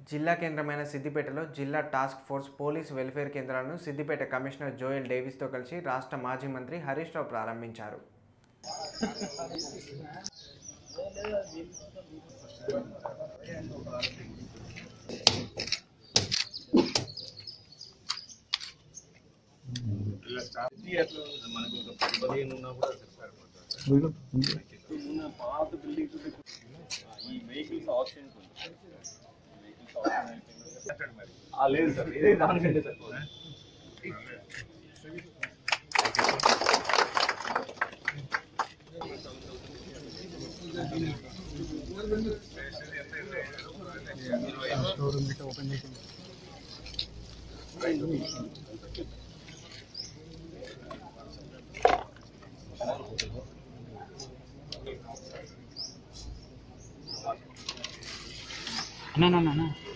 జిల్లా కేంద్రమైన సిద్దిపేటలో జిల్లా టాస్క్ ఫోర్స్ పోలీస్ వెల్ఫేర్ కేంద్రాలను సిద్దిపేట కమిషనర్ జోయల్ డేవిస్తో కలిసి రాష్ట్ర మాజీ మంత్రి హరీష్ రావు ప్రారంభించారు మనకు ఒక పదిహేను ఉన్నా కూడా సరిపోతుంది ఉన్న పాత బిల్డింగ్స్ ఈ వెహికల్స్ ఆప్షన్స్ లేదు సార్ ఇదే దానికంటే సరిపోదు అన్నా అన్నా అన్నా